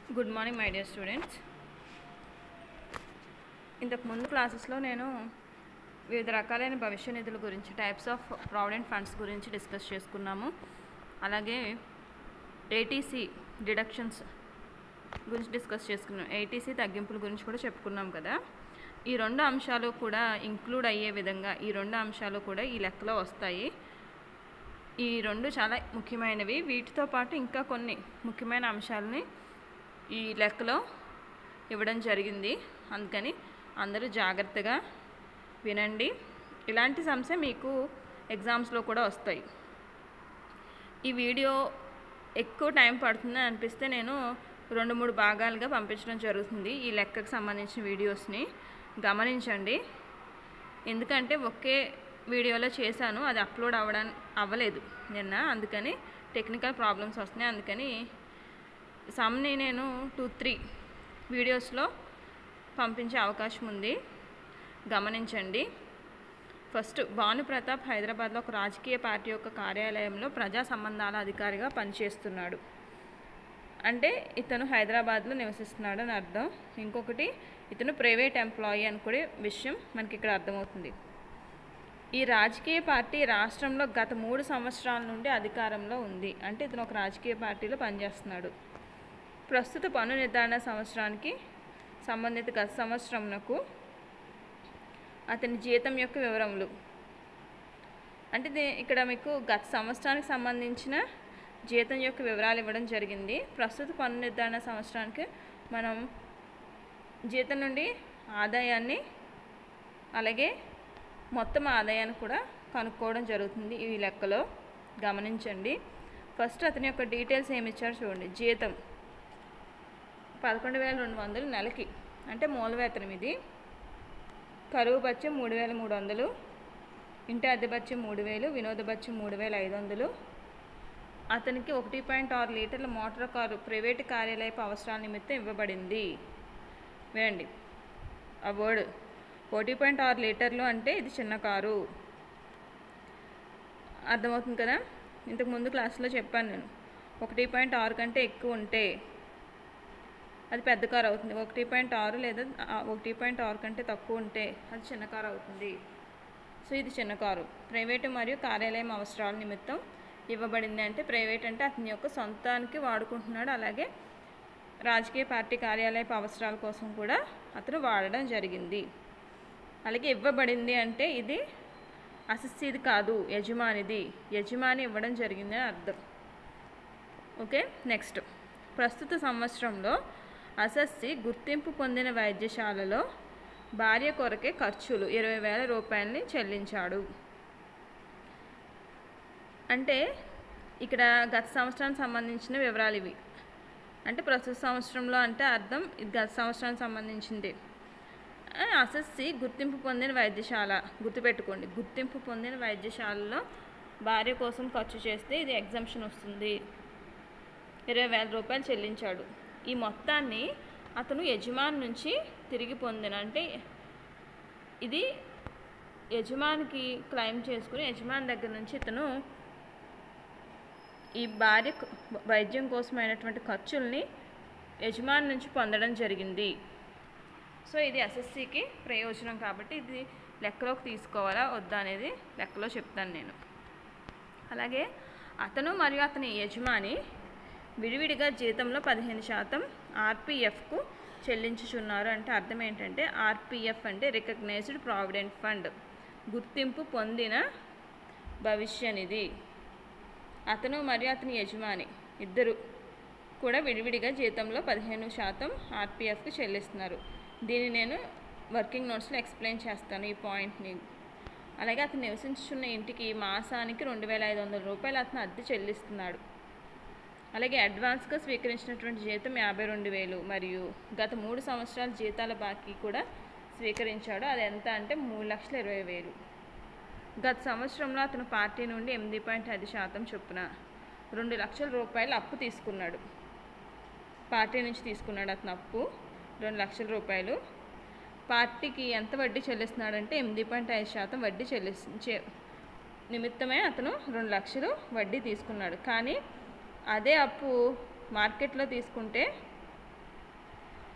good morning my dear students ఇంతకు ముందు క్లాసెస్లో నేను వివిధ రకాలైన భవిష్య నిధుల గురించి టైప్స్ ఆఫ్ ప్రావిడెంట్ ఫండ్స్ గురించి డిస్కస్ చేసుకున్నాము అలాగే ఏటీసీ డిడక్షన్స్ గురించి డిస్కస్ చేసుకున్నాం ఏటీసీ తగ్గింపుల గురించి కూడా చెప్పుకున్నాం కదా ఈ రెండు అంశాలు కూడా ఇంక్లూడ్ అయ్యే విధంగా ఈ రెండు అంశాలు కూడా ఈ లెక్కలో వస్తాయి ఈ రెండు చాలా ముఖ్యమైనవి వీటితో పాటు ఇంకా కొన్ని ముఖ్యమైన అంశాలని ఈ లెక్కలో ఇవ్వడం జరిగింది అందుకని అందరూ జాగ్రత్తగా వినండి ఇలాంటి సమస్య మీకు ఎగ్జామ్స్లో కూడా వస్తాయి ఈ వీడియో ఎక్కువ టైం పడుతుంది అనిపిస్తే నేను రెండు మూడు భాగాలుగా పంపించడం జరుగుతుంది ఈ లెక్కకు సంబంధించిన వీడియోస్ని గమనించండి ఎందుకంటే ఒకే వీడియోలో చేశాను అది అప్లోడ్ అవ్వడానికి అవ్వలేదు నిన్న అందుకని టెక్నికల్ ప్రాబ్లమ్స్ వస్తున్నాయి అందుకని సమ్ని నేను టూ త్రీ వీడియోస్లో పంపించే అవకాశం ఉంది గమనించండి ఫస్ట్ భాను ప్రతాప్ హైదరాబాద్లో ఒక రాజకీయ పార్టీ యొక్క కార్యాలయంలో ప్రజా సంబంధాల అధికారిగా పనిచేస్తున్నాడు అంటే ఇతను హైదరాబాద్లో నివసిస్తున్నాడు అని అర్థం ఇంకొకటి ఇతను ప్రైవేట్ ఎంప్లాయీ అని కూడా విషయం మనకి ఇక్కడ అర్థమవుతుంది ఈ రాజకీయ పార్టీ రాష్ట్రంలో గత మూడు సంవత్సరాల నుండి అధికారంలో ఉంది అంటే ఇతను ఒక రాజకీయ పార్టీలో పనిచేస్తున్నాడు ప్రస్తుత పన్ను నిర్ధారణ సంవత్సరానికి సంబంధిత గత సంవత్సరంకు అతని జీతం యొక్క వివరములు అంటే దే- ఇక్కడ మీకు గత సంవత్సరానికి సంబంధించిన జీతం యొక్క వివరాలు ఇవ్వడం జరిగింది ప్రస్తుత పన్ను నిర్ధారణ సంవత్సరానికి మనం జీతం నుండి ఆదాయాన్ని అలాగే మొత్తం ఆదాయాన్ని కూడా కనుక్కోవడం జరుగుతుంది ఈ లెక్కలో గమనించండి ఫస్ట్ అతని యొక్క డీటెయిల్స్ ఏమి ఇచ్చారో చూడండి జీతం పదకొండు వేల రెండు వందలు నెలకి అంటే మూల వేతనం ఇది కరువు బత్యం మూడు వేల మూడు వందలు ఇంటి అద్దె బత్యం మూడు వేలు వినోద బత్యం మూడు వేల ఐదు వందలు అతనికి ఒకటి పాయింట్ ఆరు లీటర్ల మోటార్ కారు ప్రైవేటు కార్యాలయపు అవసరాల నిమిత్తం ఇవ్వబడింది వేయండి ఆ వర్డ్ ఒకటి పాయింట్ ఆరు లీటర్లు అంటే ఇది చిన్న కారు అర్థమవుతుంది కదా ఇంతకు ముందు క్లాస్లో చెప్పాను నేను ఒకటి పాయింట్ ఆరు కంటే ఎక్కువ ఉంటే అది పెద్ద కారు అవుతుంది ఒకటి పాయింట్ ఆరు లేదా ఆ, ఒకటి పాయింట్ ఆరు కంటే తక్కువ ఉంటే అది చిన్న కారు అవుతుంది సో ఇది చిన్న కారు ప్రైవేటు మరియు కార్యాలయం అవసరాల నిమిత్తం ఇవ్వబడింది అంటే ప్రైవేట్ అంటే అతని యొక్క సొంతానికి వాడుకుంటున్నాడు అలాగే రాజకీయ పార్టీ కార్యాలయపు అవసరాల కోసం కూడా అతను వాడడం జరిగింది అలాగే ఇవ్వబడింది అంటే ఇది అసిస్సిది కాదు యజమానిది యజమాని ఇవ్వడం జరిగింది అని అర్థం ఓకే నెక్స్ట్ ప్రస్తుత సంవత్సరంలో అసస్సి గుర్తింపు పొందిన వైద్యశాలలో భార్య కొరకే ఖర్చులు ఇరవై వేల రూపాయలని చెల్లించాడు అంటే ఇక్కడ గత సంవత్సరానికి సంబంధించిన వివరాలు ఇవి అంటే ప్రస్తుత సంవత్సరంలో అంటే అర్థం ఇది గత సంవత్సరానికి సంబంధించింది ఆ, అసస్సి గుర్తింపు పొందిన వైద్యశాల గుర్తుపెట్టుకోండి గుర్తింపు పొందిన వైద్యశాలలో భార్య కోసం ఖర్చు చేస్తే ఇది ఎగ్జంప్షన్ వస్తుంది ఇరవై వేల రూపాయలు చెల్లించాడు ఈ మొత్తాన్ని అతను యజమాని నుంచి తిరిగి పొందిన అంటే ఇది యజమానికి క్లెయిమ్ చేసుకుని యజమాని దగ్గర నుంచి ఇతను ఈ భార్య క- వైద్యం కోసమైనటువంటి ఖర్చుల్ని యజమాని నుంచి పొందడం జరిగింది సో ఇది ఎస్ఎస్సికి ప్రయోజనం కాబట్టి ఇది లెక్కలోకి తీసుకోవాలా వద్దా అనేది లెక్కలో చెప్తాను నేను అలాగే అతను మరియు అతని యజమాని విడివిడిగా జీతంలో పదిహేను శాతం ఆర్పిఎఫ్కు చెల్లించుచున్నారు అంటే అర్థం ఏంటంటే ఆర్పిఎఫ్ అంటే రికగ్నైజ్డ్ ప్రావిడెంట్ ఫండ్ గుర్తింపు పొందిన భవిష్య నిధి అతను మరియు అతని యజమాని ఇద్దరు కూడా విడివిడిగా జీతంలో పదిహేను శాతం ఆర్పిఎఫ్కి చెల్లిస్తున్నారు దీన్ని నేను వర్కింగ్ నోట్స్లో ఎక్స్ప్లెయిన్ చేస్తాను ఈ పాయింట్ని అలాగే అతను నివసించున్న ఇంటికి మాసానికి రెండు వేల ఐదు వందల రూపాయలు అతను అద్దె చెల్లిస్తున్నాడు అలాగే అడ్వాన్స్గా స్వీకరించినటువంటి జీతం యాభై రెండు వేలు మరియు గత మూడు సంవత్సరాల జీతాల బాకీ కూడా స్వీకరించాడు అది ఎంత అంటే మూడు లక్షల ఇరవై వేలు గత సంవత్సరంలో అతను పార్టీ నుండి ఎనిమిది పాయింట్ ఐదు శాతం చొప్పున రెండు లక్షల రూపాయలు అప్పు తీసుకున్నాడు పార్టీ నుంచి తీసుకున్నాడు అతను అప్పు రెండు లక్షల రూపాయలు పార్టీకి ఎంత వడ్డీ చెల్లిస్తున్నాడంటే ఎనిమిది పాయింట్ ఐదు శాతం వడ్డీ చెల్లించే నిమిత్తమే అతను రెండు లక్షలు వడ్డీ తీసుకున్నాడు కానీ అదే అప్పు మార్కెట్లో తీసుకుంటే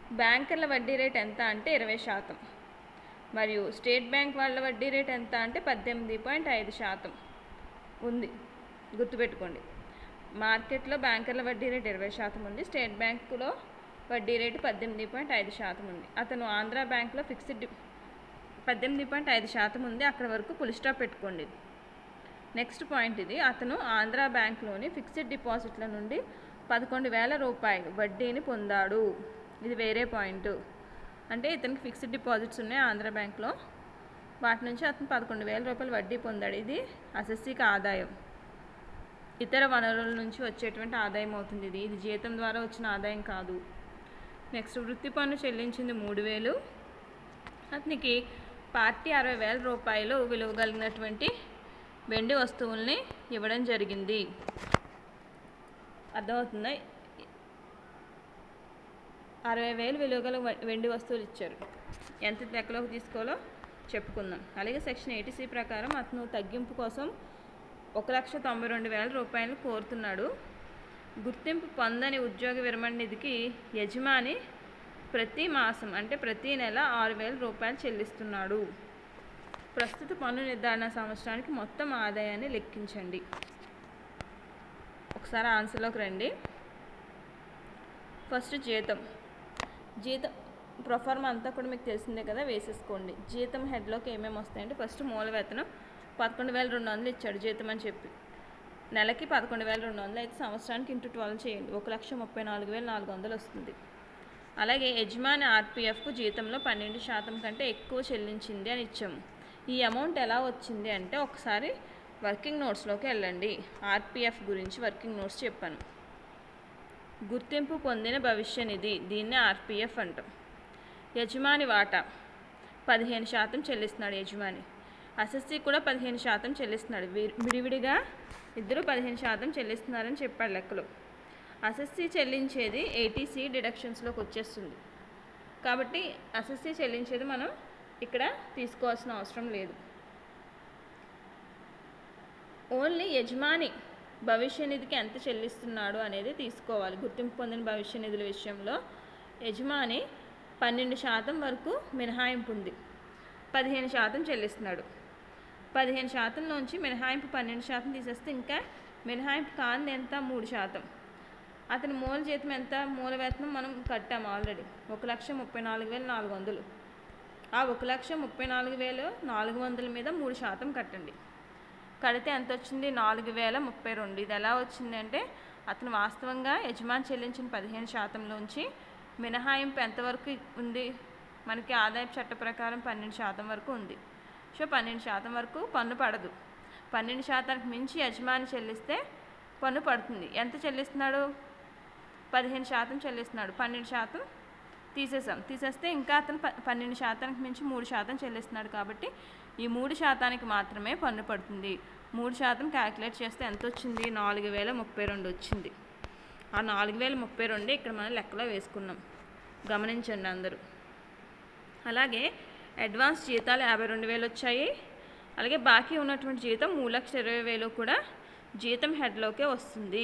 బ్యాంకర్ల వడ్డీ రేట్ ఎంత అంటే ఇరవై శాతం మరియు స్టేట్ బ్యాంక్ వాళ్ళ వడ్డీ రేట్ ఎంత అంటే పద్దెనిమిది పాయింట్ ఐదు శాతం ఉంది గుర్తుపెట్టుకోండి మార్కెట్లో బ్యాంకర్ల వడ్డీ రేట్ ఇరవై శాతం ఉంది స్టేట్ బ్యాంకులో వడ్డీ రేటు పద్దెనిమిది పాయింట్ ఐదు శాతం ఉంది అతను ఆంధ్ర బ్యాంక్లో ఫిక్స్డ్ డి- పద్దెనిమిది పాయింట్ ఐదు శాతం ఉంది అక్కడ వరకు పులి స్టాప్ పెట్టుకోండి నెక్స్ట్ పాయింట్ ఇది అతను ఆంధ్ర బ్యాంక్లోని ఫిక్స్డ్ డిపాజిట్ల నుండి పదకొండు వేల రూపాయలు వడ్డీని పొందాడు ఇది వేరే పాయింట్ అంటే ఇతనికి ఫిక్స్డ్ డిపాజిట్స్ ఉన్నాయి ఆంధ్ర బ్యాంక్లో వాటి నుంచి అతను పదకొండు వేల రూపాయలు వడ్డీ పొందాడు ఇది అసెస్సిక ఆదాయం ఇతర వనరుల నుంచి వచ్చేటువంటి ఆదాయం అవుతుంది ఇది ఇది జీతం ద్వారా వచ్చిన ఆదాయం కాదు నెక్స్ట్ వృత్తి పన్ను చెల్లించింది మూడు వేలు అతనికి పార్టీ అరవై వేల రూపాయలు విలువ కలిగినటువంటి వెండి వస్తువుల్ని ఇవ్వడం జరిగింది అర్థమవుతుందా అరవై వేలు విలువ గల వ- వెండి వస్తువులు ఇచ్చారు ఎంత లెక్కలోకి తీసుకోవాలో చెప్పుకుందాం అలాగే సెక్షన్ ఎయిటీసీ ప్రకారం అతను తగ్గింపు కోసం ఒక లక్ష తొంభై రెండు వేల రూపాయలు కోరుతున్నాడు గుర్తింపు పొందని ఉద్యోగ విరమణ నిధికి యజమాని ప్రతి మాసం అంటే ప్రతి నెల ఆరు వేల రూపాయలు చెల్లిస్తున్నాడు ప్రస్తుత పన్ను నిర్ధారణ సంవత్సరానికి మొత్తం ఆదాయాన్ని లెక్కించండి ఒకసారి ఆన్సర్లోకి రండి ఫస్ట్ జీతం జీతం ప్రొఫార్మ్ అంతా కూడా మీకు తెలిసిందే కదా వేసేసుకోండి జీతం హెడ్లోకి ఏమేమి వస్తాయంటే ఫస్ట్ మూల వేతనం పదకొండు వేల రెండు వందలు ఇచ్చాడు జీతం అని చెప్పి నెలకి పదకొండు వేల రెండు వందలు అయితే సంవత్సరానికి ఇంటూ ట్వెల్వ్ చేయండి ఒక లక్ష ముప్పై నాలుగు వేల నాలుగు వందలు వస్తుంది అలాగే యజమాని ఆర్పిఎఫ్కు జీతంలో పన్నెండు శాతం కంటే ఎక్కువ చెల్లించింది అని ఇచ్చాము ఈ అమౌంట్ ఎలా వచ్చింది అంటే ఒకసారి వర్కింగ్ నోట్స్లోకి వెళ్ళండి ఆర్పిఎఫ్ గురించి వర్కింగ్ నోట్స్ చెప్పాను గుర్తింపు పొందిన భవిష్య నిధి దీన్నే ఆర్పిఎఫ్ అంటాం యజమాని వాటా పదిహేను శాతం చెల్లిస్తున్నాడు యజమాని అసెస్సీ కూడా పదిహేను శాతం చెల్లిస్తున్నాడు వి- విడివిడిగా ఇద్దరు పదిహేను శాతం చెల్లిస్తున్నారని చెప్పాడు లెక్కలో అసెస్సీ చెల్లించేది ఏటీసీ డిడక్షన్స్లోకి వచ్చేస్తుంది కాబట్టి అసెస్సీ చెల్లించేది మనం ఇక్కడ తీసుకోవాల్సిన అవసరం లేదు ఓన్లీ యజమాని భవిష్య నిధికి ఎంత చెల్లిస్తున్నాడు అనేది తీసుకోవాలి గుర్తింపు పొందిన భవిష్య నిధుల విషయంలో యజమాని పన్నెండు శాతం వరకు మినహాయింపు ఉంది పదిహేను శాతం చెల్లిస్తున్నాడు పదిహేను శాతంలోంచి మినహాయింపు పన్నెండు శాతం తీసేస్తే ఇంకా మినహాయింపు కాంది ఎంత మూడు శాతం అతని మూల జీతం ఎంత మూల వేతనం మనం కట్టాము ఆల్రెడీ ఒక లక్ష ముప్పై నాలుగు వేల నాలుగు వందలు ఆ ఒక లక్ష ముప్పై నాలుగు వేలు నాలుగు వందల మీద మూడు శాతం కట్టండి కడితే ఎంత వచ్చింది నాలుగు వేల ముప్పై రెండు ఇది ఎలా వచ్చిందంటే అతను వాస్తవంగా యజమాని చెల్లించిన పదిహేను శాతంలోంచి మినహాయింపు ఎంతవరకు ఉంది మనకి ఆదాయపు చట్ట ప్రకారం పన్నెండు శాతం వరకు ఉంది సో పన్నెండు శాతం వరకు పన్ను పడదు పన్నెండు శాతానికి మించి యజమాని చెల్లిస్తే పన్ను పడుతుంది ఎంత చెల్లిస్తున్నాడు పదిహేను శాతం చెల్లిస్తున్నాడు పన్నెండు శాతం తీసేసాం తీసేస్తే ఇంకా అతను ప- పన్నెండు శాతానికి మించి మూడు శాతం చెల్లిస్తున్నాడు కాబట్టి ఈ మూడు శాతానికి మాత్రమే పన్ను పడుతుంది మూడు శాతం క్యాలిక్యులేట్ చేస్తే ఎంత వచ్చింది నాలుగు వేల ముప్పై రెండు వచ్చింది ఆ నాలుగు వేల ముప్పై రెండు ఇక్కడ మనం లెక్కలో వేసుకున్నాం గమనించండి అందరూ అలాగే అడ్వాన్స్ జీతాలు యాభై రెండు వేలు వచ్చాయి అలాగే బాకీ ఉన్నటువంటి జీతం మూడు లక్షల ఇరవై వేలు కూడా జీతం హెడ్లోకే వస్తుంది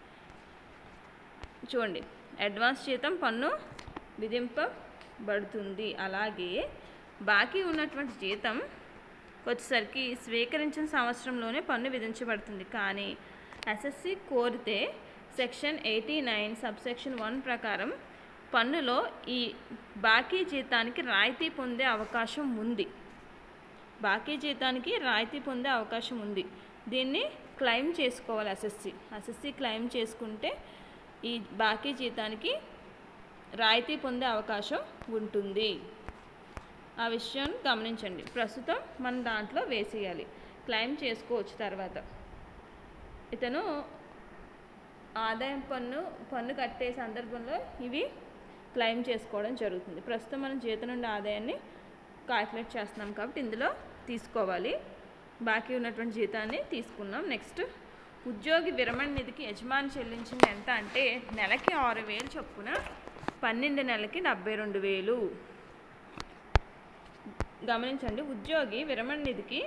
చూడండి అడ్వాన్స్ జీతం పన్ను విధింపబడుతుంది అలాగే బాకీ ఉన్నటువంటి జీతం వచ్చేసరికి స్వీకరించిన సంవత్సరంలోనే పన్ను విధించబడుతుంది కానీ ఎస్ఎస్సి కోరితే section eighty nine subsection one ప్రకారం పన్నులో ఈ బాకీ జీతానికి రాయితీ పొందే అవకాశం ఉంది బాకీ జీతానికి రాయితీ పొందే అవకాశం ఉంది దీన్ని క్లెయిమ్ చేసుకోవాలి ఎస్ఎస్సి ఎస్ఎస్సి క్లెయిమ్ చేసుకుంటే ఈ బాకీ జీతానికి రాయితీ పొందే అవకాశం ఉంటుంది ఆ విషయం గమనించండి ప్రస్తుతం మనం దాంట్లో వేసేయాలి క్లెయిమ్ చేసుకోవచ్చు తర్వాత ఇతను ఆదాయం పన్ను పన్ను కట్టే సందర్భంలో ఇవి క్లెయిమ్ చేసుకోవడం జరుగుతుంది ప్రస్తుతం మనం జీతం నుండి ఆదాయాన్ని కాల్కులేట్ చేస్తున్నాం కాబట్టి ఇందులో తీసుకోవాలి బాకీ ఉన్నటువంటి జీతాన్ని తీసుకున్నాం నెక్స్ట్ ఉద్యోగి విరమణ నిధికి యజమాని చెల్లించింది ఎంత అంటే నెలకి ఆరు వేలు చొప్పున పన్నెండు నెలలకి డెబ్బై రెండు వేలు గమనించండి ఉద్యోగి విరమణ నిధికి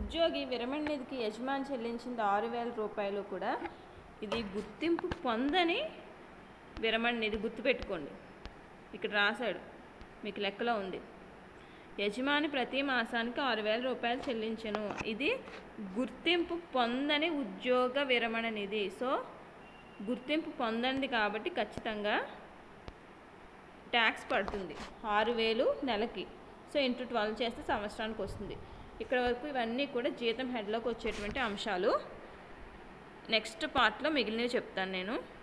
ఉద్యోగి విరమణ నిధికి యజమాని చెల్లించింది ఆరు వేల రూపాయలు కూడా ఇది గుర్తింపు పొందని విరమణ నిధి గుర్తుపెట్టుకోండి ఇక్కడ రాశాడు మీకు లెక్కలో ఉంది యజమాని ప్రతి మాసానికి ఆరు వేల రూపాయలు చెల్లించను ఇది గుర్తింపు పొందని ఉద్యోగ విరమణ నిధి సో గుర్తింపు పొందండి కాబట్టి ఖచ్చితంగా ట్యాక్స్ పడుతుంది ఆరు వేలు నెలకి సో ఇంటూ ట్వెల్వ్ చేస్తే సంవత్సరానికి వస్తుంది ఇక్కడ వరకు ఇవన్నీ కూడా జీతం హెడ్లోకి వచ్చేటువంటి అంశాలు నెక్స్ట్ పార్ట్లో మిగిలినవి చెప్తాను నేను